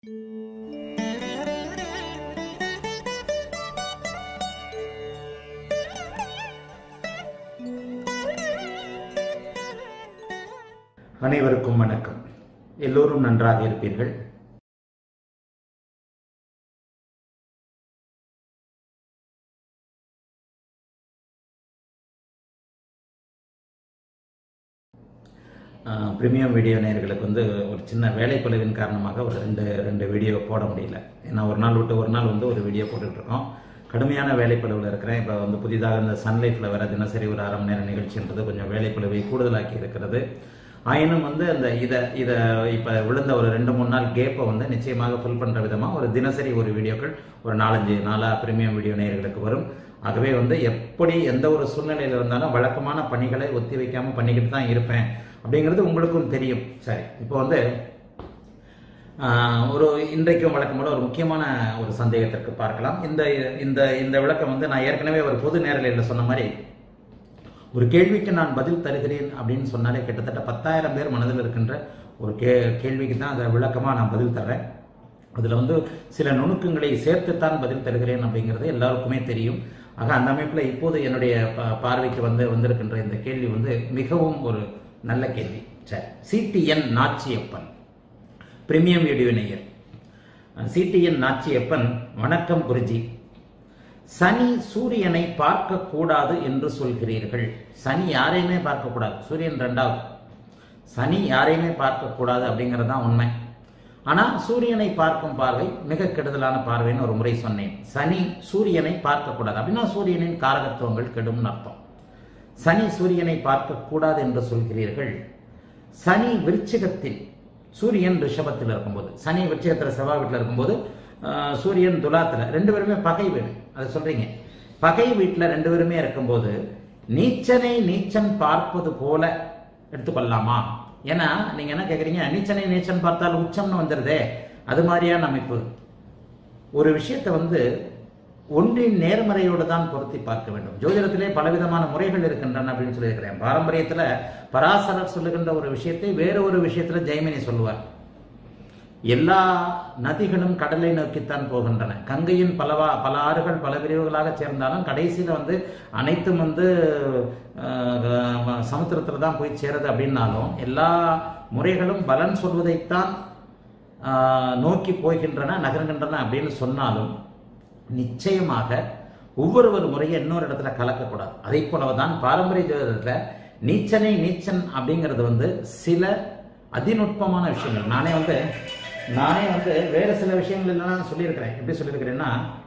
அனைவருக்கும் வணக்கம் எல்லோரும் நன்றாக இருப்பீர்கள் ப்ரீமியம் வீடியோ நேயர்களுக்கு வந்து ஒரு சின்ன வேலைப்பளவின் காரணமாக ஒரு ரெண்டு ரெண்டு வீடியோ போட முடியல ஏன்னா ஒரு நாள் விட்டு ஒரு நாள் வந்து ஒரு வீடியோ போட்டுட்டு இருக்கோம் கடுமையான வேலைப்பளவில் இருக்கிறேன் இப்போ வந்து புதிதாக இந்த சன்லைஃப்பில் வர தினசரி ஒரு அரை மணி நேரம் நிகழ்ச்சின்றது கொஞ்சம் வேலைப்பளவை கூடுதலாக்கி இருக்கிறது ஆயினும் வந்து அந்த இதை இதை இப்போ விழுந்த ஒரு ரெண்டு மூணு நாள் கேப்பை வந்து நிச்சயமாக ஃபில் பண்ணுற விதமாக ஒரு தினசரி ஒரு வீடியோக்கள் ஒரு நாலஞ்சு நாளாக ப்ரீமியம் வீடியோ நேயர்களுக்கு வரும் ஆகவே வந்து எப்படி எந்த ஒரு சூழ்நிலையில் இருந்தாலும் வழக்கமான பணிகளை ஒத்தி வைக்காமல் பண்ணிக்கிட்டு தான் இருப்பேன் அப்படிங்கிறது உங்களுக்கும் தெரியும் சரி இப்போ வந்து ஆஹ், ஒரு இன்றைக்கும் வழக்கம் போல ஒரு முக்கியமான ஒரு சந்தேகத்திற்கு பார்க்கலாம் இந்த இந்த இந்த விளக்கம் வந்து நான் ஏற்கனவே ஒரு பொது நேரலையில் சொன்ன மாதிரி ஒரு கேள்விக்கு நான் பதில் தருகிறேன் அப்படின்னு சொன்னாலே கிட்டத்தட்ட பத்தாயிரம் பேர் மனதில் இருக்கின்ற ஒரு கே கேள்விக்கு தான் அதை விளக்கமாக நான் பதில் தர்றேன் அதில் வந்து சில நுணுக்கங்களை சேர்த்துத்தான் பதில் தருகிறேன் அப்படிங்கிறது எல்லாருக்குமே தெரியும் ஆக அந்த அமைப்பில் இப்போது என்னுடைய ப- பார்வைக்கு வந்து வந்திருக்கின்ற இந்த கேள்வி வந்து மிகவும் ஒரு நல்ல கேள்வி சரி சிடிஎன் நாச்சியப்பன் பிரீமியம் வீடியோ நேயர் சிடிஎன் நாச்சியப்பன் வணக்கம் குருஜி சனி சூரியனை பார்க்க கூடாது என்று சொல்கிறீர்கள் சனி யாரையுமே பார்க்க கூடாது சூரியன் ரெண்டாவது சனி யாரையுமே பார்க்க கூடாது அப்படிங்கிறது தான் உண்மை ஆனா சூரியனை பார்க்கும் பார்வை மிக கெடுதலான பார்வைன்னு ஒரு முறை சொன்னேன் சனி சூரியனை பார்க்க கூடாது அப்படின்னா சூரியனின் காரகத்துவங்கள் கெடும்னு அர்த்தம் சனி சூரியனை பார்க்க கூடாது என்று சொல்கிறீர்கள் சனி விருச்சிகத்தில் சூரியன் ரிஷபத்தில் இருக்கும்போது சனி விருச்சிகத்தில் செவ்வாய் வீட்டில் இருக்கும்போது ஆஹ், சூரியன் துலாத்துல ரெண்டு பேருமே பகை வீடு அதை சொல்றீங்க பகை வீட்டில் ரெண்டு பேருமே இருக்கும்போது நீச்சனை நீச்சன் பார்ப்பது போல எடுத்துக்கொள்ளலாமா ஏன்னா நீங்க என்ன கேக்குறீங்க நீச்சனை நீச்சன் பார்த்தால் உச்சம்னு வந்துருதே அது மாதிரியான அமைப்பு ஒரு விஷயத்தை வந்து ஒன்றின் நேர்மறையோடு தான் பொருத்தி பார்க்க வேண்டும் ஜோதிடத்திலே பலவிதமான முறைகள் இருக்கின்றன அப்படின்னு சொல்லியிருக்கிறேன் பாரம்பரியத்துல பராசரர் சொல்லுகின்ற ஒரு விஷயத்தை வேற ஒரு விஷயத்துல ஜெய்மினி சொல்லுவார் எல்லா நதிகளும் கடலை நோக்கித்தான் போகின்றன கங்கையின் பலவா பல ஆறுகள் பல பிரிவுகளாக சேர்ந்தாலும் கடைசியில் வந்து அனைத்தும் வந்து அஹ், சமுத்திரத்துல தான் போய் சேருது அப்படின்னாலும் எல்லா முறைகளும் பலன் சொல்வதைத்தான் ஆஹ், நோக்கி போகின்றன நகருகின்றன அப்படின்னு சொன்னாலும் நிச்சயமாக ஒவ்வொரு முறையும் இன்னொரு இடத்துல கலக்கக்கூடாது அதே போலதான் பாரம்பரிய ஜோதிடத்துல நீச்சனை நீச்சன் அப்படிங்கிறது வந்து சில அதிநுட்பமான விஷயங்கள் நானே வந்து நானே வந்து வேறு சில விஷயங்கள் எல்லாம் சொல்லியிருக்கிறேன் எப்படி சொல்லியிருக்கிறேன்னா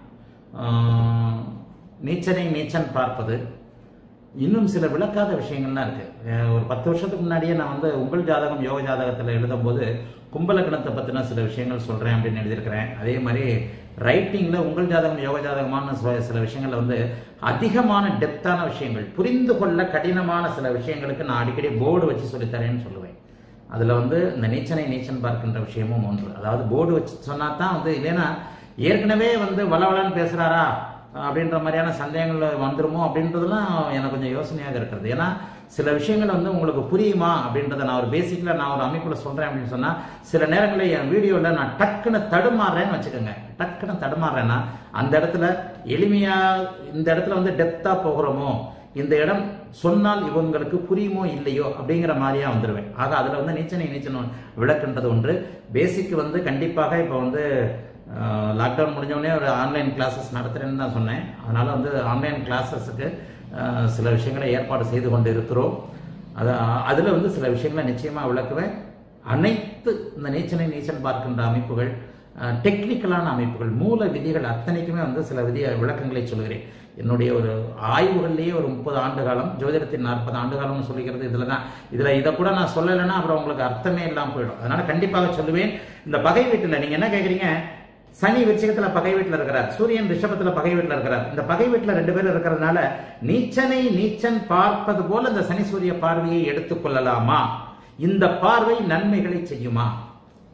ஆஹ், நீச்சனை நீச்சன் பார்ப்பது இன்னும் சில விளக்காத விஷயங்கள்லாம் இருக்கு அஹ் ஒரு பத்து வருஷத்துக்கு முன்னாடியே நான் வந்து உங்கள் ஜாதகம் யோக ஜாதகத்தில் எழுதும்போது கும்பலக்கணத்தை பற்றின சில விஷயங்கள் சொல்கிறேன் அப்படின்னு எழுதியிருக்கிறேன் அதே மாதிரி ரைட்டிங்கில் உங்கள் ஜாதகம் யோக ஜாதகமான சில- சில விஷயங்கள்ல வந்து அதிகமான டெப்த்தான விஷயங்கள் புரிந்து கொள்ள கடினமான சில விஷயங்களுக்கு நான் அடிக்கடி போர்டு வச்சு சொல்லித்தரேன்னு சொல்லுவேன் அதில் வந்து இந்த நீச்சனை நீச்சன் பார்க்கின்ற விஷயமும் ஒன்று அதாவது போர்டு வச்சு சொன்னா தான் வந்து இல்லைன்னா ஏற்கனவே வந்து வளவளன்னு பேசுகிறாரா அப்படின்ற மாதிரியான சந்தேகங்கள் வந்துருமோ அப்படின்றதுலாம் எனக்கு கொஞ்சம் யோசனையாக இருக்கிறது ஏன்னா சில விஷயங்கள் வந்து உங்களுக்கு புரியுமா அப்படின்றத நான் ஒரு பேசிக்கில் நான் ஒரு அமைப்பில் சொல்கிறேன் அப்படின்னு சொன்னால் சில நேரங்களில் என் வீடியோவில் நான் டக்குன்னு தடுமாறுறேன்னு வச்சுக்கோங்க டக்குன்னு தடுமாறுறேன்னா அந்த இடத்துல எளிமையாக இந்த இடத்துல வந்து டெப்த்தாக போகிறோமோ இந்த இடம் சொன்னால் இவங்களுக்கு புரியுமோ இல்லையோ அப்படிங்கிற மாதிரியா வந்துடுவேன் ஆக அதில் வந்து நீச்சனை நீச்சன் விளக்குன்றது ஒன்று பேசிக் வந்து கண்டிப்பாக இப்போ வந்து லாக்டவுன் முடிஞ்சோடனே ஒரு ஆன்லைன் கிளாஸஸ் நடத்துகிறேன்னு தான் சொன்னேன் அதனால் வந்து ஆன்லைன் கிளாஸஸுக்கு சில விஷயங்களை ஏற்பாடு செய்து கொண்டு இருக்கிறோம் அது அதில் வந்து சில விஷயங்களை நிச்சயமாக விளக்குவேன் அனைத்து இந்த நீச்சனை நீச்சல் பார்க்கின்ற அமைப்புகள் டெக்னிக்கலான அமைப்புகள் மூல விதிகள் அத்தனைக்குமே வந்து சில விதி விளக்கங்களை சொல்கிறேன் என்னுடைய ஒரு ஆய்வுகள்லேயே ஒரு முப்பது ஆண்டு காலம் ஜோதிடத்தின் நாற்பது ஆண்டு காலம்னு சொல்லிக்கிறது இதில் தான் இதில் இதை கூட நான் சொல்லலைன்னா அப்புறம் உங்களுக்கு அர்த்தமே இல்லாமல் போயிடும் அதனால கண்டிப்பாக சொல்லுவேன் இந்த பகை வீட்டில் நீங்கள் என்ன கேட்குறீங்க சனி விருச்சிகத்துல பகை வீட்டில் இருக்கிறார் சூரியன் ரிஷபத்துல பகை வீட்டில் இருக்கிறார் இந்த பகை வீட்டில் ரெண்டு பேரும் இருக்கிறதுனால நீச்சனை நீச்சன் பார்ப்பது போல இந்த சனி சூரிய பார்வையை எடுத்துக்கொள்ளலாமா இந்த பார்வை நன்மைகளை செய்யுமா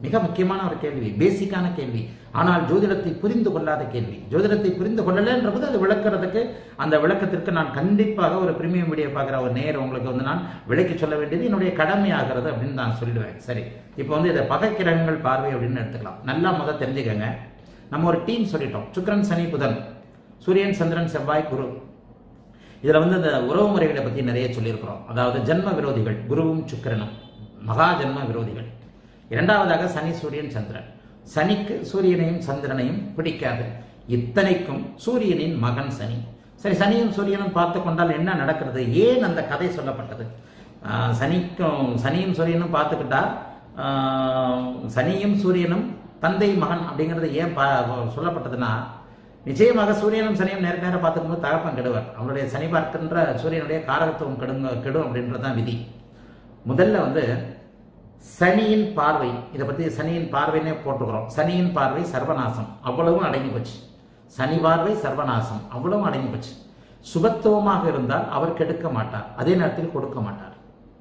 மிக முக்கியமான ஒரு கேள்வி பேசிக்கான கேள்வி ஆனால் ஜோதிடத்தை புரிந்து கொள்ளாத கேள்வி ஜோதிடத்தை புரிந்து கொள்ளலைன்றபோது அது விளக்குறதுக்கு அந்த விளக்கத்திற்கு நான் கண்டிப்பாக ஒரு பிரீமியம் வீடியோ பார்க்குற ஒரு நேர் உங்களுக்கு வந்து நான் விளக்கி சொல்ல வேண்டியது என்னுடைய கடமையாகிறது அப்படின்னு நான் சொல்லிடுவேன் சரி இப்போ வந்து இதை பகை கிரகங்கள் பார்வை அப்படின்னு எடுத்துக்கலாம் நல்லா முதல் தெரிஞ்சுக்கங்க நம்ம ஒரு டீம் சொல்லிட்டோம் சுக்கிரன் சனி புதன் சூரியன் சந்திரன் செவ்வாய் குரு இதுல வந்து இந்த உறவு முறைகளை பத்தி நிறைய சொல்லியிருக்கிறோம் அதாவது ஜென்ம விரோதிகள் குருவும் சுக்கிரனும் மகா ஜென்ம விரோதிகள் இரண்டாவதாக சனி சூரியன் சந்திரன் சனிக்கு சூரியனையும் சந்திரனையும் பிடிக்காது இத்தனைக்கும் சூரியனின் மகன் சனி சரி சனியும் சூரியனும் பார்த்து கொண்டால் என்ன நடக்கிறது ஏன் அந்த கதை சொல்லப்பட்டது ஆஹ் சனிக்கும் சனியும் சூரியனும் பார்த்துக்கிட்டா ஆஹ் சனியும் சூரியனும் தந்தை மகன் அப்படிங்கிறது ஏன் பா- சொல்லப்பட்டதுன்னா நிச்சயமாக சூரியனும் சனியும் நேர நேரம் பார்த்துக்கும்போது தகப்பன் கெடுவார் அவனுடைய சனி பார்க்கின்ற சூரியனுடைய காரகத்துவம் கெடுங்க கெடும் அப்படின்றது தான் விதி முதல்ல வந்து சனியின் பார்வை இதை பத்தி சனியின் பார்வைன்னே போட்டுக்கிறோம் சனியின் பார்வை சர்வநாசம் அவ்வளவும் அடங்கி போச்சு சனி பார்வை சர்வநாசம் அவ்வளவும் அடங்கி போச்சு சுபத்துவமாக இருந்தால் அவர் கெடுக்க மாட்டார் அதே நேரத்தில் கொடுக்க மாட்டார்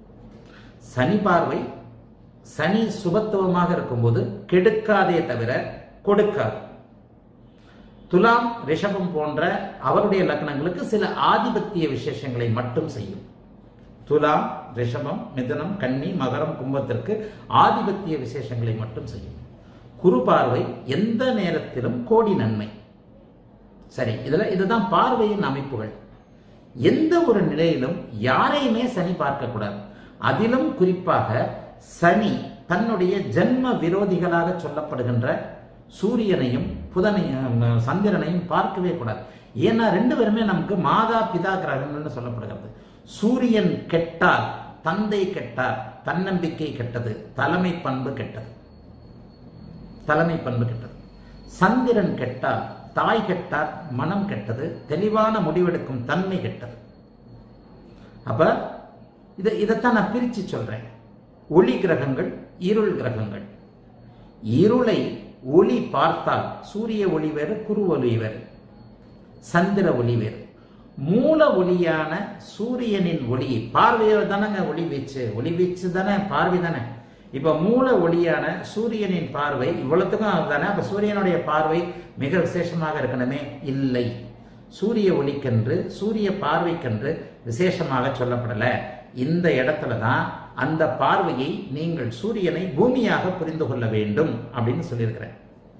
சனி பார்வை சனி சுபத்துவமாக இருக்கும்போது கெடுக்காதே தவிர கொடுக்காது துலாம் ரிஷபம் போன்ற அவருடைய லக்னங்களுக்கு சில ஆதிபத்திய விசேஷங்களை மட்டும் செய்யும் துலாம் ரிஷபம் மிதுனம் கன்னி மகரம் கும்பத்திற்கு ஆதிபத்திய விசேஷங்களை மட்டும் செய்யும் குரு பார்வை எந்த நேரத்திலும் கோடி நன்மை சரி இதுல இதுதான் பார்வையின் அமைப்புகள் எந்த ஒரு நிலையிலும் யாரையுமே சனி பார்க்க கூடாது அதிலும் குறிப்பாக சனி தன்னுடைய ஜென்ம விரோதிகளாக சொல்லப்படுகின்ற சூரியனையும் புதனையும் சந்திரனையும் பார்க்கவே கூடாது ஏன்னா ரெண்டு பேருமே நமக்கு மாதா பிதா கிரகங்கள்னு சொல்லப்படுகிறது சூரியன் கெட்டால் தந்தை கெட்டார் தன்னம்பிக்கை கெட்டது தலைமை பண்பு கெட்டது தலைமை பண்பு கெட்டது சந்திரன் கெட்டால் தாய் கெட்டார் மனம் கெட்டது தெளிவான முடிவெடுக்கும் தன்மை கெட்டது அப்ப இதை இதைத்தான் நான் பிரிச்சு சொல்றேன் ஒளி கிரகங்கள் இருள் கிரகங்கள் இருளை ஒளி பார்த்தால் சூரிய ஒளி வேறு குரு ஒளி வேறு சந்திர ஒளி வேறு மூல ஒளியான சூரியனின் ஒளி பார்வையில் தானங்க ஒளி வீச்சு ஒளி வீச்சு தானே பார்வை தானே இப்ப மூல ஒளியான சூரியனின் பார்வை இவ்வளவுக்கும் தானே அப்ப சூரியனுடைய பார்வை மிக விசேஷமாக இருக்கணுமே இல்லை சூரிய ஒளிக்கென்று சூரிய பார்வைக்கென்று விசேஷமாக சொல்லப்படல இந்த இடத்துல தான் அந்த பார்வையை நீங்கள் சூரியனை பூமியாக புரிந்து கொள்ள வேண்டும் அப்படின்னு சொல்லியிருக்கிறேன்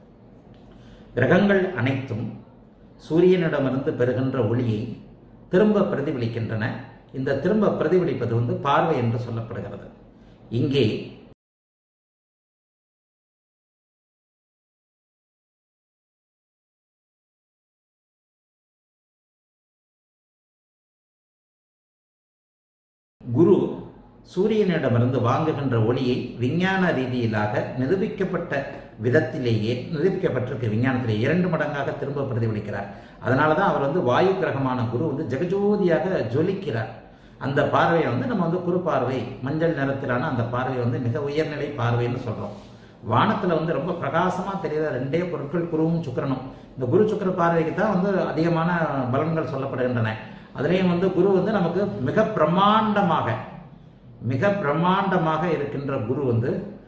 கிரகங்கள் அனைத்தும் சூரியனிடமிருந்து பெறுகின்ற ஒளியை திரும்ப பிரதிபலிக்கின்றன இந்த திரும்ப பிரதிபலிப்பது வந்து பார்வை என்று சொல்லப்படுகிறது இங்கே குரு சூரியனிடமிருந்து வாங்குகின்ற ஒளியை விஞ்ஞான ரீதியிலாக நிரூபிக்கப்பட்ட விதத்திலேயே நிரூபிக்கப்பட்டிருக்கு விஞ்ஞானத்திலே இரண்டு மடங்காக திரும்ப பிரதிபலிக்கிறார் அதனால தான் அவர் வந்து வாயு கிரகமான குரு வந்து ஜெகஜோதியாக ஜொலிக்கிறார் அந்த பார்வையை வந்து நம்ம வந்து குரு பார்வை மஞ்சள் நிறத்திலான அந்த பார்வையை வந்து மிக உயர்நிலை பார்வைன்னு சொல்றோம் வானத்துல வந்து ரொம்ப பிரகாசமா தெரிகிற ரெண்டே பொருட்கள் குருவும் சுக்கிரனும் இந்த குரு சுக்கிர பார்வைக்கு தான் வந்து அதிகமான பலன்கள் சொல்லப்படுகின்றன அதுலேயும் வந்து குரு வந்து நமக்கு மிக பிரம்மாண்டமாக மிக பிரம்மாண்டமாக இருக்கின்ற குரு வந்து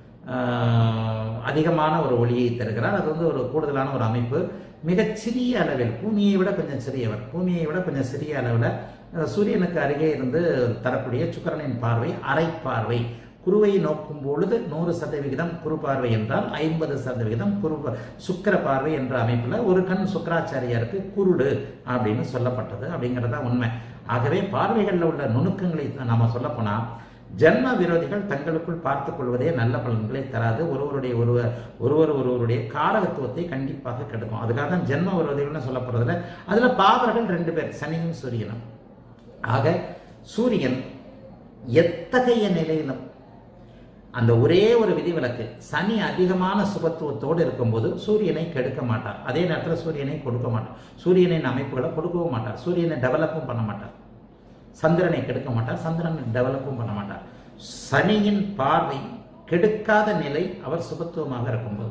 ஆஹ், அதிகமான ஒரு ஒளியை தருகிறார் அது வந்து ஒரு கூடுதலான ஒரு அமைப்பு மிகச் சிறிய அளவில் பூமியை விட கொஞ்சம் சிறியவர் பூமியை விட கொஞ்சம் சிறிய அளவில் அஹ், சூரியனுக்கு அருகே இருந்து தரக்கூடிய சுக்கிரனின் பார்வை அரை பார்வை குருவை நோக்கும் பொழுது நூறு சதவிகிதம் குரு பார்வை என்றால் ஐம்பது சதவிகிதம் குரு சுக்கிர பார்வை என்ற அமைப்புல ஒரு கண் சுக்கராச்சாரியாருக்கு குருடு அப்படின்னு சொல்லப்பட்டது அப்படிங்கிறது தான் உண்மை ஆகவே பார்வைகளில் உள்ள நுணுக்கங்களை நாம சொல்லப்போனா ஜென்ம விரோதிகள் தங்களுக்குள் பார்த்துக் கொள்வதே நல்ல பலன்களை தராது ஒருவருடைய ஒருவர் ஒருவர் ஒருவருடைய காரகத்துவத்தை கண்டிப்பாக கெடுக்கும் அதுக்காக தான் ஜென்ம விரோதிகள்னு சொல்லப்படுறதுல அதுல பாவர்கள் ரெண்டு பேர் சனியும் சூரியனும் ஆக சூரியன் எத்தகைய நிலையிலும் அந்த ஒரே ஒரு விதிவிலக்கு சனி அதிகமான சுபத்துவத்தோடு இருக்கும்போது சூரியனை கெடுக்க மாட்டார் அதே நேரத்தில் சூரியனை கொடுக்க மாட்டார் சூரியனின் அமைப்புகளை கொடுக்கவும் மாட்டார் சூரியனை டெவலப்பும் பண்ண மாட்டார் சந்திரனை கெடுக்க மாட்டார் சந்திரனை டெவலப்பும் பண்ண மாட்டார் சனியின் பார்வை கெடுக்காத நிலை அவர் சுபத்துவமாக இருக்கும்போது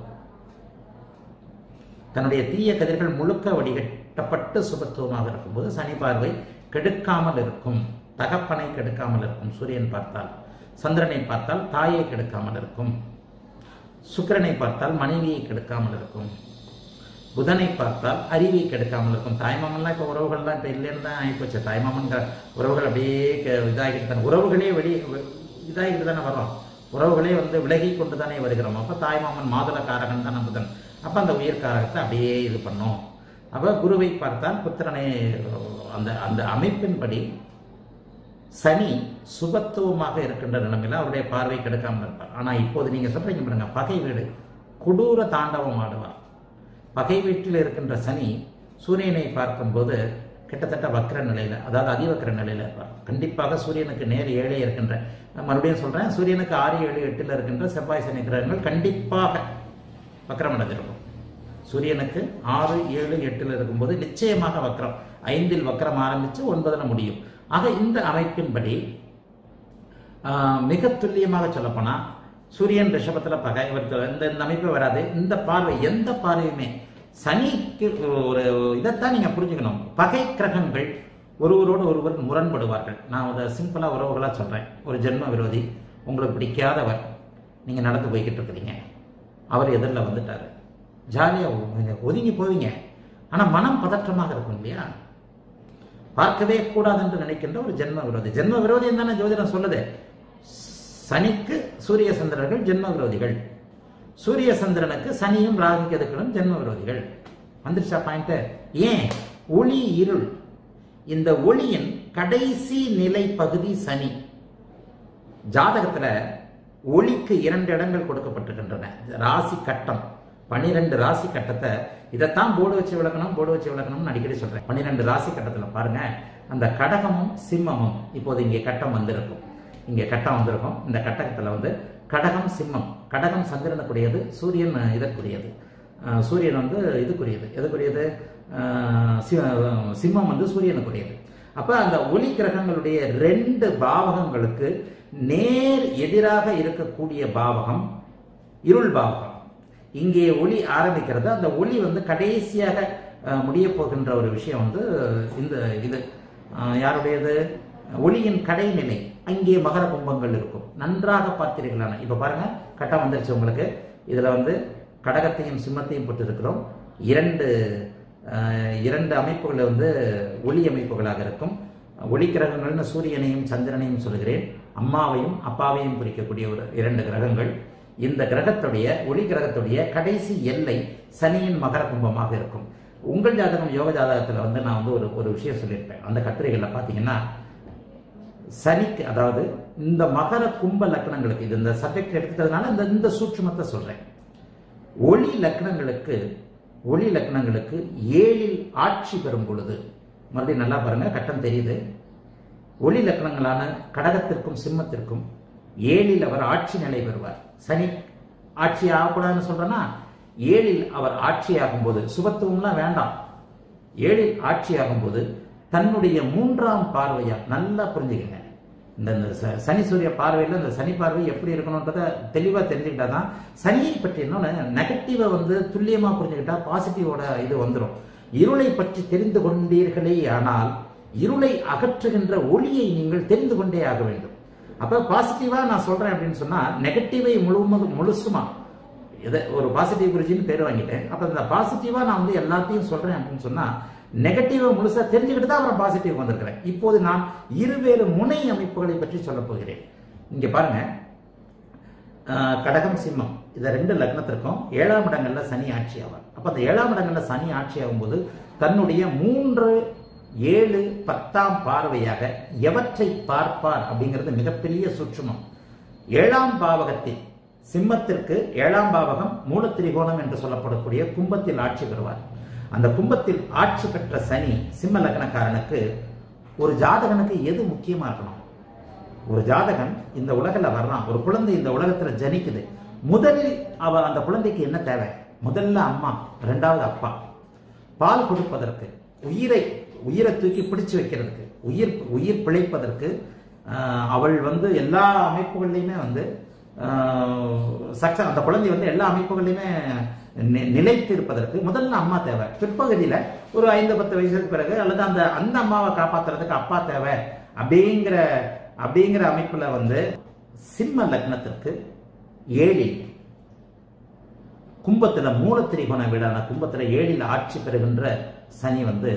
தன்னுடைய தீய கதிர்கள் முழுக்க வடிகட்டப்பட்டு சுபத்துவமாக இருக்கும்போது சனி பார்வை கெடுக்காமல் இருக்கும் தகப்பனை கெடுக்காமல் இருக்கும் சூரியன் பார்த்தால் சந்திரனை பார்த்தால் தாயை கெடுக்காமல் இருக்கும் சுக்கிரனை பார்த்தால் மனைவியை கெடுக்காமல் இருக்கும் புதனை பார்த்தால் அறிவை கெடுக்காமல் இருக்கும் தாய்மாமன்லாம் இப்போ உறவுகள்லாம் இப்போ இல்லைன்னு தான் ஆகிப்போச்சு தாய்மாமன்கிற உறவுகள் அப்படியே க- இதாகிட்டு தானே உறவுகளே வெளியே இதாகிட்டு தானே வரோம் உறவுகளே வந்து விலகி கொண்டு தானே வருகிறோம் அப்போ தாய்மாமன் மாதுளக்காரகன் தானே புதன் அப்போ அந்த உயிர்காரகத்தை அப்படியே இது பண்ணும் அப்போ குருவை பார்த்தால் புத்திரனை அந்த அந்த அமைப்பின்படி சனி சுபத்துவமாக இருக்கின்ற நிலைமையில அவருடைய பார்வை கெடுக்காமல் இருப்பார் ஆனா இப்போது நீங்க சொல்றீங்க பாருங்க பகை வீடு கொடூர தாண்டவம் ஆடுவார் பகை வீட்டில் இருக்கின்ற சனி சூரியனை பார்க்கும்போது கிட்டத்தட்ட வக்ர நிலையில அதாவது அதிவக்ர நிலையில இருப்பார் கண்டிப்பாக சூரியனுக்கு நேர் ஏழே இருக்கின்ற நான் மறுபடியும் சொல்றேன் சூரியனுக்கு ஆறு ஏழு எட்டுல இருக்கின்ற செவ்வாய் சனி கிரகங்கள் கண்டிப்பாக வக்ரம் அடைஞ்சிருக்கும் சூரியனுக்கு ஆறு ஏழு எட்டுல இருக்கும்போது நிச்சயமாக வக்ரம் ஐந்தில் வக்ரம் ஆரம்பிச்சு ஒன்பதுல முடியும் ஆக இந்த அமைப்பின்படி ஆஹ், மிக துல்லியமாக சொல்லப்போனா சூரியன் ரிஷபத்துல பகை இவருக்கு இந்த இந்த அமைப்பு வராது இந்த பார்வை எந்த பார்வையுமே சனிக்கு ஒரு இதைத்தான் நீங்க புரிஞ்சுக்கணும் பகை கிரகங்கள் ஒருவரோடு ஒருவர் முரண்படுவார்கள் நான் அதை சிம்பிளா உறவுகளா சொல்றேன் ஒரு ஜென்ம விரோதி உங்களுக்கு பிடிக்காதவர் நீங்க நடந்து போய்கிட்டு இருக்கிறீங்க அவர் எதிரில் வந்துட்டாரு ஜாலியா நீங்க ஒதுங்கி போவீங்க ஆனா மனம் பதற்றமாக இருக்கும் இல்லையா பார்க்கவே கூடாது என்று நினைக்கின்ற ஒரு ஜென்ம விரோதி ஜென்ம விரோதி தானே ஜோதிடம் சொல்லுது சனிக்கு சூரிய சந்திரர்கள் ஜென்ம விரோதிகள் சூரிய சந்திரனுக்கு சனியும் ராகு கேதுக்களும் ஜென்ம விரோதிகள் வந்துருச்சா பாயிண்ட் ஏன் ஒளி இருள் இந்த ஒளியின் கடைசி நிலை பகுதி சனி ஜாதகத்துல ஒளிக்கு இரண்டு இடங்கள் கொடுக்கப்பட்டிருக்கின்றன ராசி கட்டம் பன்னிரெண்டு ராசி கட்டத்தை இதைத்தான் போர்டு வச்சு விளக்கணும் போர்டு வச்சு விளக்கணும்னு அடிக்கடி சொல்றேன் பன்னிரெண்டு ராசி கட்டத்துல பாருங்க அந்த கடகமும் சிம்மமும் இப்போது இங்கே கட்டம் வந்திருக்கும் இங்கே கட்டம் வந்திருக்கும் இந்த கட்டத்துல வந்து கடகம் சிம்மம் கடகம் சந்திரனுக்குரியது சூரியன் இதற்குரியது அஹ் சூரியன் வந்து இதுக்குரியது எதுக்குரியது அஹ் சி- சிம்மம் வந்து சூரியனுக்குரியது அப்ப அந்த ஒளி கிரகங்களுடைய ரெண்டு பாவகங்களுக்கு நேர் எதிராக இருக்கக்கூடிய பாவகம் இருள் பாவகம் இங்கே ஒளி ஆரம்பிக்கிறது அந்த ஒளி வந்து கடைசியாக அஹ், முடியப் போகின்ற ஒரு விஷயம் வந்து இந்த இது அஹ், யாருடையது ஒளியின் கடைநிலை அங்கே மகர கும்பங்கள் இருக்கும் நன்றாக பார்த்தீர்களான இப்ப பாருங்க கட்டம் வந்துருச்சு உங்களுக்கு இதுல வந்து கடகத்தையும் சிம்மத்தையும் போட்டிருக்கிறோம் இரண்டு அஹ், இரண்டு அமைப்புகள் வந்து ஒளி அமைப்புகளாக இருக்கும் ஒளி கிரகங்கள்னு சூரியனையும் சந்திரனையும் சொல்கிறேன் அம்மாவையும் அப்பாவையும் குறிக்கக்கூடிய ஒரு இரண்டு கிரகங்கள் இந்த கிரகத்துடைய ஒளி கிரகத்துடைய கடைசி எல்லை சனியின் மகர கும்பமாக இருக்கும் உங்கள் ஜாதகம் யோக ஜாதகத்துல வந்து நான் வந்து ஒரு ஒரு விஷயம் சொல்லியிருப்பேன் அந்த கட்டுரைகள்ல பாத்தீங்கன்னா சனிக்கு அதாவது இந்த மகர கும்ப லக்னங்களுக்கு இது இந்த சப்ஜெக்ட் எடுத்துக்கிறதுனால இந்த இந்த சூட்சுமத்தை சொல்றேன் ஒளி லக்னங்களுக்கு ஒளி லக்னங்களுக்கு ஏழில் ஆட்சி பெறும் பொழுது மறுபடியும் நல்லா பாருங்க கட்டம் தெரியுது ஒளி லக்னங்களான கடகத்திற்கும் சிம்மத்திற்கும் ஏழில் அவர் ஆட்சி நிலை பெறுவார் சனி ஆட்சி ஆகக்கூடாதுன்னு சொல்றேன்னா ஏழில் அவர் ஆட்சி ஆகும்போது சுபத்துவம்லாம் வேண்டாம் ஏழில் ஆட்சி ஆகும்போது தன்னுடைய மூன்றாம் பார்வையா நல்லா புரிஞ்சுக்கங்க இந்த இந்த ச- சனி சூரிய பார்வையில் இந்த சனி பார்வை எப்படி இருக்கணுன்றத தெளிவாக தெரிஞ்சுக்கிட்டா தான் சனியை பற்றி இன்னொன்று நெகட்டிவை வந்து துல்லியமாக புரிஞ்சுக்கிட்டா பாசிட்டிவோட இது வந்துடும் இருளை பற்றி தெரிந்து கொண்டீர்களே ஆனால் இருளை அகற்றுகின்ற ஒளியை நீங்கள் தெரிந்து கொண்டே ஆக வேண்டும் அப்ப பாசிட்டிவா நான் சொல்றேன் அப்படின்னு சொன்னா நெகட்டிவை முழுவதும் முழுசுமா எதை ஒரு பாசிட்டிவ் குருஜின்னு பேர் வாங்கிட்டேன் அப்ப இந்த பாசிட்டிவா நான் வந்து எல்லாத்தையும் சொல்றேன் அப்படின்னு சொன்னா நெகட்டிவை முழுசா தெரிஞ்சுக்கிட்டு தான் அப்புறம் பாசிட்டிவ் வந்திருக்கிறேன் இப்போது நான் இருவேறு முனை அமைப்புகளை பற்றி சொல்ல போகிறேன் இங்க பாருங்க ஆஹ், கடகம் சிம்மம் இந்த ரெண்டு லக்னத்திற்கும் ஏழாம் இடங்கள்ல சனி ஆட்சி ஆவார் அப்ப அந்த ஏழாம் இடங்கள்ல சனி ஆட்சி ஆகும்போது தன்னுடைய மூன்று ஏழு பத்தாம் பார்வையாக எவற்றை பார்ப்பார் அப்படிங்கிறது மிகப்பெரிய சுற்றுமம் ஏழாம் பாவகத்தில் சிம்மத்திற்கு ஏழாம் பாவகம் மூலத்திரிகோணம் என்று சொல்லப்படக்கூடிய கும்பத்தில் ஆட்சி பெறுவார் அந்த கும்பத்தில் ஆட்சி பெற்ற சனி சிம்ம லக்னக்காரனுக்கு ஒரு ஜாதகனுக்கு எது முக்கியமா இருக்கணும் ஒரு ஜாதகன் இந்த உலகில வர்றான் ஒரு குழந்தை இந்த உலகத்துல ஜனிக்குது முதலில் அவ அந்த குழந்தைக்கு என்ன தேவை முதல்ல அம்மா ரெண்டாவது அப்பா பால் கொடுப்பதற்கு உயிரை உயிரை தூக்கி பிடிச்சு வைக்கிறதுக்கு உயிர் உயிர் பிழைப்பதற்கு ஆஹ், அவள் வந்து எல்லா அமைப்புகள்லையுமே வந்து சக்சஸ் அந்த குழந்தை வந்து எல்லா அமைப்புகள்லையுமே நி- நிலைத்து இருப்பதற்கு முதல்ல அம்மா தேவை பிற்பகுதியில ஒரு ஐந்து பத்து வயசுக்கு பிறகு அல்லது அந்த அந்த அம்மாவை காப்பாத்துறதுக்கு அப்பா தேவை அப்படிங்கிற அப்படிங்கிற அமைப்புல வந்து சிம்ம லக்னத்திற்கு ஏழில் கும்பத்துல மூலத்திரிகோண வீடான கும்பத்துல ஏழில் ஆட்சி பெறுகின்ற சனி வந்து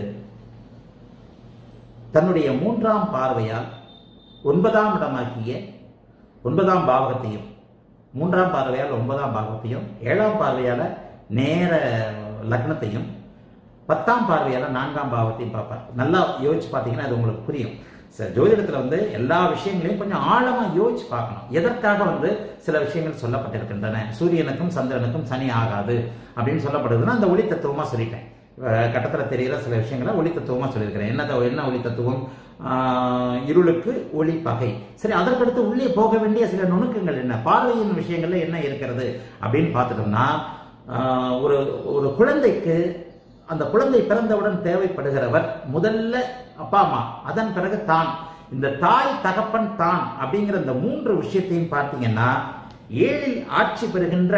தன்னுடைய மூன்றாம் பார்வையால் ஒன்பதாம் இடமாக்கிய ஒன்பதாம் பாவகத்தையும் மூன்றாம் பார்வையால் ஒன்பதாம் பாவகத்தையும் ஏழாம் பார்வையால நேர லக்னத்தையும் பத்தாம் பார்வையால நான்காம் பாவத்தையும் பார்ப்பார் நல்லா யோசிச்சு பார்த்தீங்கன்னா அது உங்களுக்கு புரியும் ச- ஜோதிடத்துல வந்து எல்லா விஷயங்களையும் கொஞ்சம் ஆழமா யோசிச்சு பார்க்கணும் எதற்காக வந்து சில விஷயங்கள் சொல்லப்பட்டிருக்கின்றன சூரியனுக்கும் சந்திரனுக்கும் சனி ஆகாது அப்படின்னு சொல்லப்படுதுன்னா அந்த ஒளி தத்துவமா சொல்லிட்டேன் அஹ் கட்டத்துல தெரிகிற சில விஷயங்களை ஒளி தத்துவமா சொல்லியிருக்கிறேன் என்ன த- என்ன ஒளி தத்துவம் ஆஹ் இருளுக்கு ஒளி பகை சரி அதற்கடுத்து உள்ளே போக வேண்டிய சில நுணுக்கங்கள் என்ன பார்வையின் விஷயங்கள்ல என்ன இருக்கிறது அப்படின்னு பார்த்துட்டோம்னா ஆஹ் ஒரு ஒரு குழந்தைக்கு அந்த குழந்தை பிறந்தவுடன் தேவைப்படுகிறவர் முதல்ல அப்பா அம்மா அதன் பிறகு தான் இந்த தாய் தகப்பன் தான் அப்படிங்கிற இந்த மூன்று விஷயத்தையும் பார்த்தீங்கன்னா ஏழில் ஆட்சி பெறுகின்ற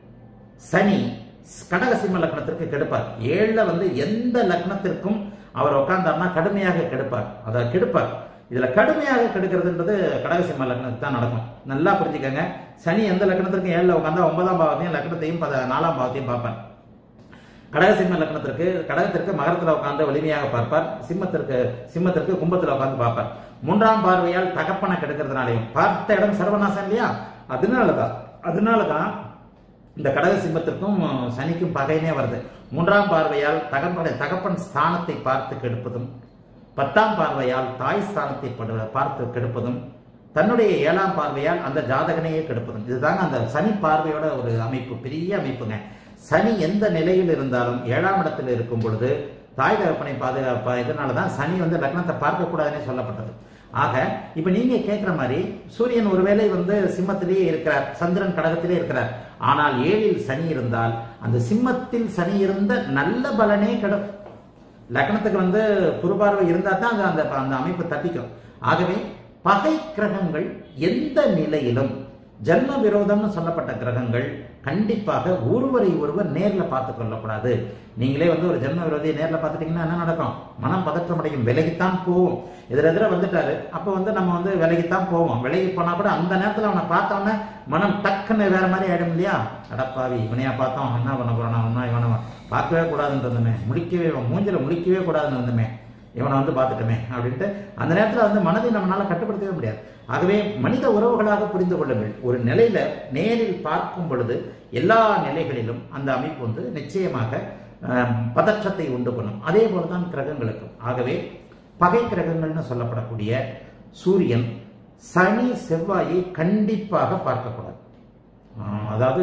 சனி கடகசிம்ம லக்னத்திற்கு கெடுப்பார் ஏழுல வந்து எந்த லக்னத்திற்கும் அவர் உட்கார்ந்தார்னா கடுமையாக கெடுப்பார் அதை கெடுப்பார் இதுல கடுமையாக கெடுக்கிறதுன்றது கடகசிம்ம லக்னத்துக்கு தான் நடக்கும் நல்லா புரிஞ்சுக்கங்க சனி எந்த லக்னத்திற்கும் ஏழுல உட்கார்ந்தா ஒன்பதாம் பாவத்தையும் லக்னத்தையும் பத- நாலாம் பாவத்தையும் பார்ப்பார் கடகசிம்ம லக்னத்திற்கு கடகத்திற்கு மகரத்துல உட்கார்ந்து வலிமையாக பார்ப்பார் சிம்மத்திற்கு சிம்மத்திற்கு கும்பத்துல உட்கார்ந்து பார்ப்பார் மூன்றாம் பார்வையால் தகப்பனை கெடுக்கிறதுனாலையும் பார்த்த இடம் சர்வநாசம் இல்லையா அதனாலதான் அதனாலதான் இந்த கடக சிம்மத்திற்கும் அஹ், சனிக்கும் பகைனே வருது மூன்றாம் பார்வையால் தகப்பனை தகப்பன் ஸ்தானத்தை பார்த்து கெடுப்பதும் பத்தாம் பார்வையால் தாய் ஸ்தானத்தை படு- பார்த்து கெடுப்பதும் தன்னுடைய ஏழாம் பார்வையால் அந்த ஜாதகனையே கெடுப்பதும் இதுதாங்க அந்த சனி பார்வையோட ஒரு அமைப்பு பெரிய அமைப்புங்க சனி எந்த நிலையில் இருந்தாலும் ஏழாம் இடத்தில் இருக்கும் பொழுது தாய் தகப்பனை பாதுகாப்பா இதனால தான் சனி வந்து லக்னத்தை பார்க்கக்கூடாதுன்னே சொல்லப்பட்டது ஆக இப்ப நீங்க கேட்கிற மாதிரி சூரியன் ஒருவேளை வந்து சிம்மத்திலேயே இருக்கிறார் சந்திரன் கடகத்திலே இருக்கிறார் ஆனால் ஏழில் சனி இருந்தால் அந்த சிம்மத்தில் சனி இருந்த நல்ல பலனே கிட லக்னத்துக்கு வந்து குருபார்வை இருந்தா தான் அது அந்த அந்த அமைப்பு தப்பிக்கும் ஆகவே பகை கிரகங்கள் எந்த நிலையிலும் ஜன்ம விரோதம்னு சொல்லப்பட்ட கிரகங்கள் கண்டிப்பாக ஒருவரை ஒருவர் நேர்ல பார்த்து கொள்ளக்கூடாது நீங்களே வந்து ஒரு ஜென்ம விரோதியை நேர்ல பார்த்துட்டீங்கன்னா என்ன நடக்கும் மனம் பதற்றம் அடையும் விலகித்தான் போவோம் எதிர எதிர வந்துட்டாரு அப்ப வந்து நம்ம வந்து விலகித்தான் போவோம் விலகி போனா கூட அந்த நேரத்துல அவனை பார்த்தோன்னே மனம் டக்குன்னு வேற மாதிரி ஆயிடும் இல்லையா அடப்பாவி இவனையா பார்த்தோம் என்ன பண்ண போறானா ஒன்னா இவனை பார்க்கவே கூடாதுன்னு இருந்தோமே முடிக்கவே மூஞ்சில முடிக்கவே கூடாதுன்னு இருந்தோமே இவனை வந்து பார்த்துட்டோமே அப்படின்ட்டு அந்த நேரத்துல வந்து மனதை நம்மளால கட்டுப்படுத்தவே முடியாது ஆகவே மனித உறவுகளாக புரிந்து கொள்ளுங்கள் ஒரு நிலையில நேரில் பார்க்கும் பொழுது எல்லா நிலைகளிலும் அந்த அமைப்பு வந்து நிச்சயமாக அஹ், பதற்றத்தை உண்டு பண்ணும் அதே போலதான் கிரகங்களுக்கும் ஆகவே பகை கிரகங்கள்னு சொல்லப்படக்கூடிய சூரியன் சனி செவ்வாயை கண்டிப்பாக பார்க்கக்கூடாது அஹ், அதாவது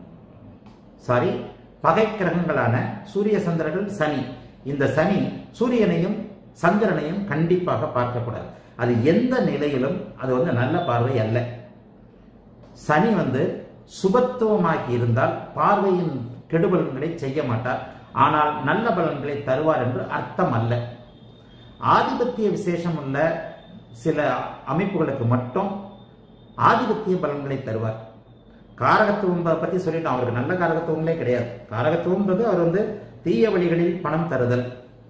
சாரி பகை கிரகங்களான சூரிய சந்திரர்கள் சனி இந்த சனி சூரியனையும் சந்திரனையும் கண்டிப்பாக பார்க்கக்கூடாது அது எந்த நிலையிலும் அது வந்து நல்ல பார்வை அல்ல சனி வந்து சுபத்துவமாகி இருந்தால் பார்வையின் கெடுபலன்களை செய்ய மாட்டார் ஆனால் நல்ல பலன்களை தருவார் என்று அர்த்தம் அல்ல ஆதிபத்திய விசேஷம் உள்ள சில அமைப்புகளுக்கு மட்டும் ஆதிபத்திய பலன்களை தருவார் காரகத்துவம் ப- பத்தி சொல்லிட்டோம் அவருக்கு நல்ல காரகத்துவங்களே கிடையாது காரகத்துவம்ன்றது அவர் வந்து தீய வழிகளில் பணம் தருதல்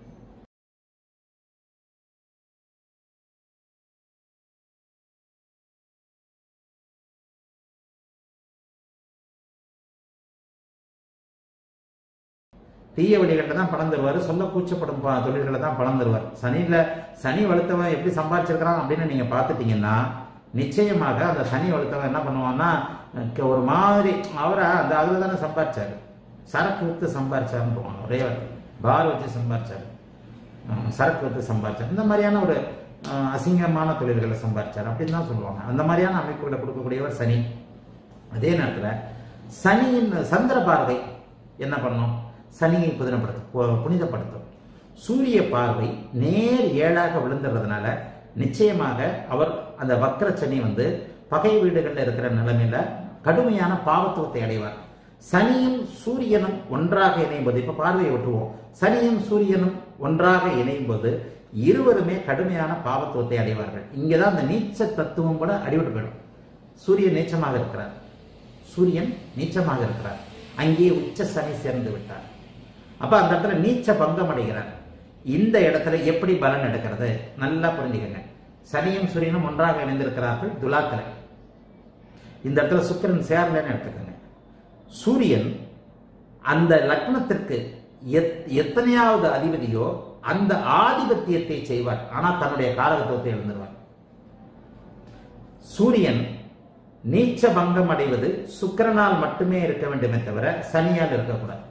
தீய வழிகளில் தான் பணம் தருவார் சொல்ல கூச்சப்படும் ப- தொழில்களை தான் பணம் தருவார் சனியில சனி வலுத்தவன் எப்படி சம்பாதிச்சிருக்கிறான் அப்படின்னு நீங்க பார்த்துட்டீங்கன்னா நிச்சயமாக அந்த சனி வலுத்தவன் என்ன பண்ணுவான்னா அஹ் ஒரு மாதிரி அவரை அந்த அதுல தானே சம்பாதிச்சாரு சரக்கு வித்து சம்பாதிச்சாருன்னு போவாங்க ஒரே வார்த்தை. பார் வச்சு சம்பாதிச்சாரு அஹ் சரக்கு வித்து சம்பாதிச்சார் இந்த மாதிரியான ஒரு அஹ், அசிங்கமான தொழில்களை சம்பாதிச்சார் அப்படின்னு தான் சொல்லுவாங்க அந்த மாதிரியான அமைப்புகளை கொடுக்கக்கூடியவர் சனி அதே நேரத்தில் சனியின் சந்திர பார்வை என்ன பண்ணும் சனியை புதினப்படுத்தும் பு- புனிதப்படுத்தும் சூரிய பார்வை நேர் ஏழாக விழுந்துறதுனால நிச்சயமாக அவர் அந்த வக்கர சனி வந்து பகை வீடுகளில் இருக்கிற நிலைமையில கடுமையான பாவத்துவத்தை அடைவார் சனியும் சூரியனும் ஒன்றாக இணையும்போது இப்ப பார்வையை விட்டுருவோம் சனியும் சூரியனும் ஒன்றாக இணையும்போது இருவருமே கடுமையான பாவத்துவத்தை அடைவார்கள் இங்கதான் அந்த நீச்ச தத்துவம் கூட அடிபட்டு போயிடும் சூரியன் நீச்சமாக இருக்கிறார் சூரியன் நீச்சமாக இருக்கிறார் அங்கே உச்ச சனி சேர்ந்து விட்டார் அப்ப அந்த இடத்துல நீச்ச பங்கம் அடைகிறார் இந்த இடத்துல எப்படி பலன் எடுக்கிறது நல்லா புரிஞ்சுக்கங்க சனியும் சூரியனும் ஒன்றாக இணைந்திருக்கிறார்கள் துலாத்துல இந்த இடத்துல சுக்கிரன் சேரலன்னு எடுத்துக்கோங்க சூரியன் அந்த லக்னத்திற்கு எத்- எத்தனையாவது அதிபதியோ அந்த ஆதிபத்தியத்தை செய்வார் ஆனால் தன்னுடைய காரகத்துவத்தை எழுந்துருவார் சூரியன் நீச்ச பங்கம் அடைவது சுக்கிரனால் மட்டுமே இருக்க வேண்டுமே தவிர சனியால் இருக்கக்கூடாது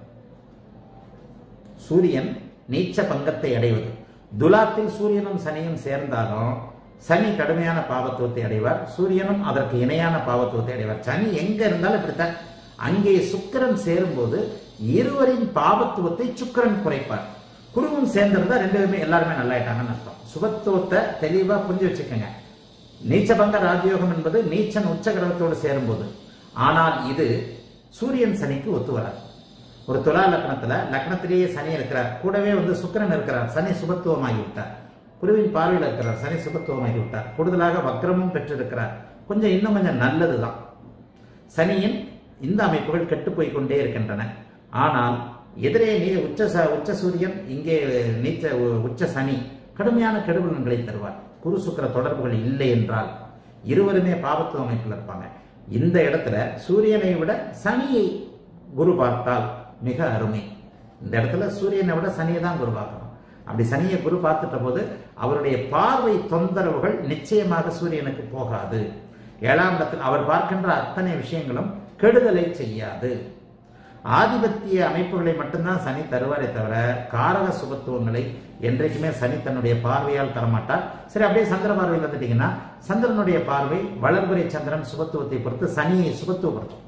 சூரியன் நீச்ச பங்கத்தை அடைவது துலாத்தில் சூரியனும் சனியும் சேர்ந்தாலும் சனி கடுமையான பாவத்துவத்தை அடைவார் சூரியனும் அதற்கு இணையான பாவத்துவத்தை அடைவார் சனி எங்க இருந்தாலும் இப்படித்தான் அங்கே சுக்கிரன் சேரும்போது இருவரின் பாவத்துவத்தை சுக்கிரன் குறைப்பார் குருவும் சேர்ந்திருந்தா ரெண்டு பேருமே எல்லாருமே நல்லாயிட்டாங்கன்னு அர்த்தம் சுபத்துவத்தை தெளிவா புரிஞ்சு வச்சுக்கோங்க நீச்சபங்க ராஜயோகம் என்பது நீச்சன் உச்ச கிரகத்தோடு சேரும்போது ஆனால் இது சூரியன் சனிக்கு ஒத்து வராது ஒரு துலா லக்னத்துல லக்னத்திலேயே சனி இருக்கிறார் கூடவே வந்து சுக்கிரன் இருக்கிறார் சனி சுபத்துவமாகி விட்டார் குருவின் பார்வையில் இருக்கிறார் சனி சுபத்துவமாகி விட்டார் கூடுதலாக வக்ரமும் பெற்றிருக்கிறார் கொஞ்சம் இன்னும் கொஞ்சம் நல்லதுதான் சனியின் இந்த அமைப்புகள் கெட்டு போய் கொண்டே இருக்கின்றன ஆனால் எதிரே நீ உச்ச ச- உச்ச சூரியன் இங்கே நீச்ச உச்ச சனி கடுமையான கெடுபலன்களை தருவார் குரு சுக்கிர தொடர்புகள் இல்லை என்றால் இருவருமே பாவத்துவ அமைப்பில் இருப்பாங்க இந்த இடத்துல சூரியனை விட சனியை குரு பார்த்தால் மிக அருமை இந்த இடத்துல சூரியனை விட சனியை தான் குரு பார்க்கணும் அப்படி சனியை குரு பார்த்துட்ட போது அவருடைய பார்வை தொந்தரவுகள் நிச்சயமாக சூரியனுக்கு போகாது ஏழாம் இடத்தில் அவர் பார்க்கின்ற அத்தனை விஷயங்களும் கெடுதலை செய்யாது ஆதிபத்திய அமைப்புகளை மட்டும்தான் சனி தருவாரே தவிர காரக சுபத்துவங்களை என்றைக்குமே சனி தன்னுடைய பார்வையால் தரமாட்டார் சரி அப்படியே சந்திர பார்வையில் வந்துட்டீங்கன்னா சந்திரனுடைய பார்வை வளர்புரை சந்திரன் சுபத்துவத்தை பொறுத்து சனியை சுபத்துவப்படுத்தும்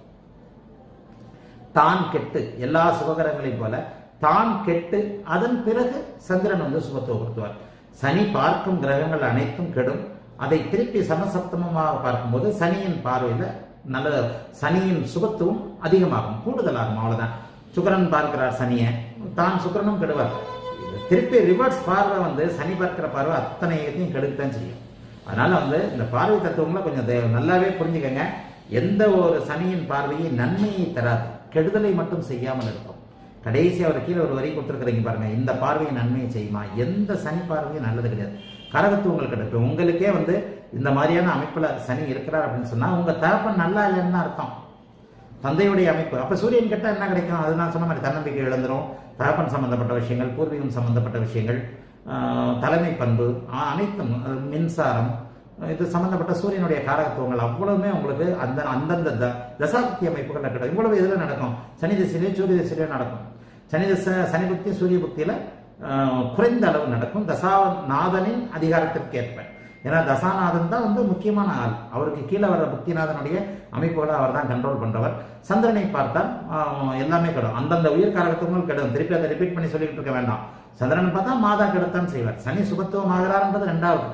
தான் கெட்டு எல்லா சுபகரங்களையும் போல தான் கெட்டு அதன் பிறகு சந்திரன் வந்து சுபத்துவப்படுத்துவார் சனி பார்க்கும் கிரகங்கள் அனைத்தும் கெடும் அதை திருப்பி சமசப்தமமாக பார்க்கும்போது சனியின் பார்வையில் நல்ல சனியின் சுபத்துவம் அதிகமாகும் கூடுதலாகும் அவ்வளவுதான் சுக்கிரன் பார்க்கிறார் சனியை தான் சுக்கிரனும் கெடுவார் திருப்பி ரிவர்ஸ் பார்வை வந்து சனி பார்க்கிற பார்வை அத்தனையத்தையும் கெடுக்கத்தான் செய்யும் அதனால வந்து இந்த பார்வை தத்துவங்களை கொஞ்சம் தே- நல்லாவே புரிஞ்சுக்கங்க எந்த ஒரு சனியின் பார்வையும் நன்மையை தராது கெடுதலை மட்டும் செய்யாமல் இருக்கும் கடைசி அவர் கீழே ஒரு வரி கொடுத்துருக்குறீங்க பாருங்க இந்த பார்வை நன்மையை செய்யுமா எந்த சனி பார்வையும் நல்லது கிடையாது கரகத்துவங்கள் கிடைக்கும் உங்களுக்கே வந்து இந்த மாதிரியான அமைப்புல சனி இருக்கிறார் அப்படின்னு சொன்னா உங்க தகப்பன் நல்லா இல்லைன்னு தான் அர்த்தம் தந்தையுடைய அமைப்பு அப்ப சூரியன் கிட்ட என்ன கிடைக்கும் அது நான் சொன்ன மாதிரி தன்னம்பிக்கை இழந்துரும் தகப்பன் சம்பந்தப்பட்ட விஷயங்கள் பூர்வீகம் சம்பந்தப்பட்ட விஷயங்கள் ஆஹ், தலைமை பண்பு ஆஹ், அனைத்தும் அஹ், மின்சாரம் இது சம்பந்தப்பட்ட சூரியனுடைய காரகத்துவங்கள் அவ்வளவுமே உங்களுக்கு அந்த அந்தந்த த- தசாபக்தி அமைப்புகள் கிடைக்கும் இவ்வளவு இதுல நடக்கும் சனி திசையிலே சூரிய திசையிலே நடக்கும் சனி திசை சனி புக்தி சூரிய புக்தியில ஆஹ், குறைந்த அளவு நடக்கும் தசாநாதனின் அதிகாரத்திற்கு ஏற்ப ஏன்னா தசாநாதன் தான் வந்து முக்கியமான ஆள் அவருக்கு கீழே வர புக்திநாதனுடைய அமைப்புகளை அவர் தான் கண்ட்ரோல் பண்றவர் சந்திரனை பார்த்தால் ஆஹ், எல்லாமே கெடும் அந்தந்த உயிர் காரகத்துவங்கள் கெடும் திருப்பி அதை ரிப்பீட் பண்ணி சொல்லிட்டு இருக்க வேண்டாம் சந்திரன் பார்த்தா மாதா கெடுத்தான் செய்வார் சனி சுபத்துவம் ஆகிறார்ன்றது ரெண்டாவது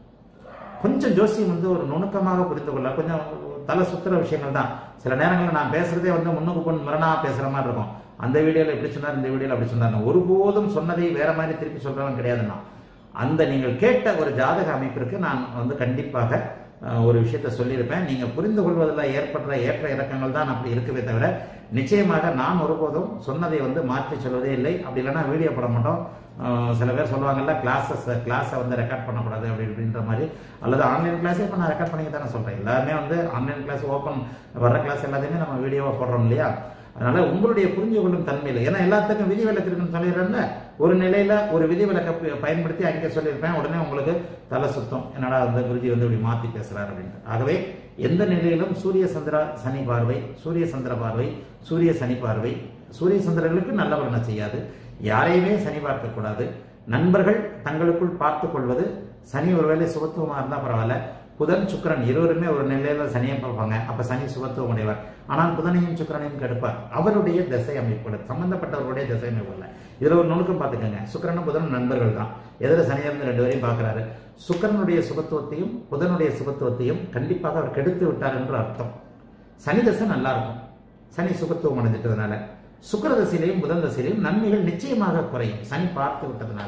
கொஞ்சம் ஜோசியம் வந்து ஒரு நுணுக்கமாக புரிந்து கொள்ள கொஞ்சம் தலை சுத்துற விஷயங்கள் தான் சில நேரங்களில் நான் பேசுறதே வந்து முன்னுக்கு பொன் முரணா பேசுற மாதிரி இருக்கும் அந்த வீடியோல இப்படி சொன்னார் இந்த வீடியோல அப்படி சொன்னார் ஒருபோதும் சொன்னதை வேற மாதிரி திருப்பி சொல்றவன் கிடையாதுன்னா அந்த நீங்கள் கேட்ட ஒரு ஜாதக அமைப்பிற்கு நான் வந்து கண்டிப்பாக அஹ், ஒரு விஷயத்த சொல்லியிருப்பேன் நீங்க புரிந்து கொள்வதில் ஏற்படுற ஏற்ற இறக்கங்கள் தான் அப்படி இருக்கவே தவிர நிச்சயமாக நான் ஒருபோதும் சொன்னதை வந்து மாற்றி சொல்வதே இல்லை அப்படி இல்லைன்னா வீடியோ போட மாட்டோம் அஹ், சில பேர் சொல்லுவாங்கல்ல கிளாஸஸ் கிளாஸை வந்து ரெக்கார்ட் பண்ணக்கூடாது அப்படி இப்படின்ற மாதிரி அல்லது ஆன்லைன் கிளாஸே இப்போ நான் ரெக்கார்ட் பண்ணி தானே சொல்றேன் எல்லாருமே வந்து ஆன்லைன் கிளாஸ் ஓப்பன் வர்ற கிளாஸ் எல்லாத்தையுமே நம்ம வீடியோவாக போடுறோம் இல்லையா அதனால உங்களுடைய புரிஞ்சு கொள்ளும் தன்மையில் ஏன்னா எல்லாத்துக்கும் விதி விலக்கு இருக்குன்னு சொல்லிடுறேன்ல ஒரு நிலையில ஒரு விதி விலக்கை ப- பயன்படுத்தி அங்கே சொல்லியிருப்பேன் உடனே உங்களுக்கு தலை சுத்தம் என்னடா அந்த குருஜி வந்து இப்படி மாத்தி பேசுறாரு அப்படின்ட்டு ஆகவே எந்த நிலையிலும் சூரிய சந்திரா சனி பார்வை சூரிய சந்திர பார்வை சூரிய சனி பார்வை சூரிய சந்திரர்களுக்கு நல்ல பலனை செய்யாது யாரையுமே சனி பார்க்க கூடாது நண்பர்கள் தங்களுக்குள் பார்த்துக் கொள்வது சனி ஒருவேளை சுபத்துவமா இருந்தா பரவாயில்ல புதன் சுக்கிரன் இருவருமே ஒரு நிலையில சனியை பார்ப்பாங்க அப்ப சனி சுபத்துவம் உடையவர் ஆனால் புதனையும் சுக்கிரனையும் கெடுப்பார் அவருடைய திசை அமைப்புகள் சம்பந்தப்பட்டவருடைய திசை அமைப்புகள் இதுல ஒரு நுணுக்கம் பார்த்துக்கோங்க சுக்கிரனும் புதனும் நண்பர்கள் தான் எதிர சனியா இருந்து ரெண்டு பேரையும் பார்க்கிறாரு சுக்கிரனுடைய சுபத்துவத்தையும் புதனுடைய சுபத்துவத்தையும் கண்டிப்பாக அவர் கெடுத்து விட்டார் என்று அர்த்தம் சனி தசை நல்லா இருக்கும் சனி சுபத்துவம் அடைஞ்சிட்டதுனால சுக்கிர தசையிலையும் புதன் தசையிலையும் நன்மைகள் நிச்சயமாக குறையும் சனி பார்த்து விட்டதுனால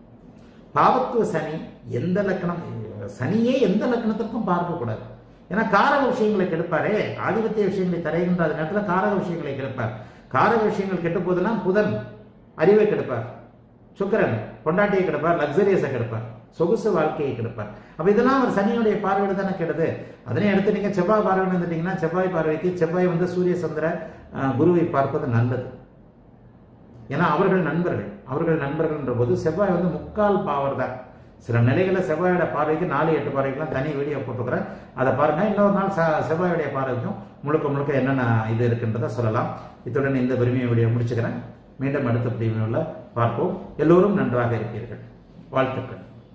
பாவத்துவ சனி எந்த லக்கணம் சனியே எந்த லக்கணத்திற்கும் பார்க்கக்கூடாது ஏன்னா காரக விஷயங்களை கெடுப்பாரே ஆதிபத்திய விஷயங்களை தருகின்ற அது நேரத்தில் காரக விஷயங்களை கெடுப்பார் காரக விஷயங்கள் கெட்டு போதுன்னா புதன் அறிவை கெடுப்பார் சுக்கிரன் பொண்டாட்டியை கெடுப்பார் லக்ஸரியஸை கெடுப்பார் சொகுசு வாழ்க்கையை கெடுப்பார் அப்ப இதெல்லாம் அவர் சனியுடைய பார்வையில தானே கெடுது அதனை அடுத்து நீங்க செவ்வாய் பார்வையில் வந்துட்டீங்கன்னா செவ்வாய் பார்வைக்கு செவ்வாய் வந்து சூரிய சந்திர அஹ், குருவை பார்ப்பது நல்லது ஏன்னா அவர்கள் நண்பர்கள் அவர்கள் நண்பர்கள்ன்ற போது செவ்வாய் வந்து முக்கால் பாவர் தான் சில நிலைகளில் செவ்வாயோட பார்வைக்கு நாலு எட்டு பார்வைக்கெல்லாம் தனி வீடியோ போட்டுக்கிறேன் அதை பாருங்க இன்னொரு நாள் ச- செவ்வாயோடைய பார்வைக்கும் முழுக்க முழுக்க என்னென்ன இது இருக்குன்றதை சொல்லலாம் இத்துடன் இந்த பெருமையை வீடியோ முடிச்சுக்கிறேன் மீண்டும் அடுத்த பிரிவில் பார்ப்போம் எல்லோரும் நன்றாக இருப்பீர்கள் வாழ்த்துக்கள்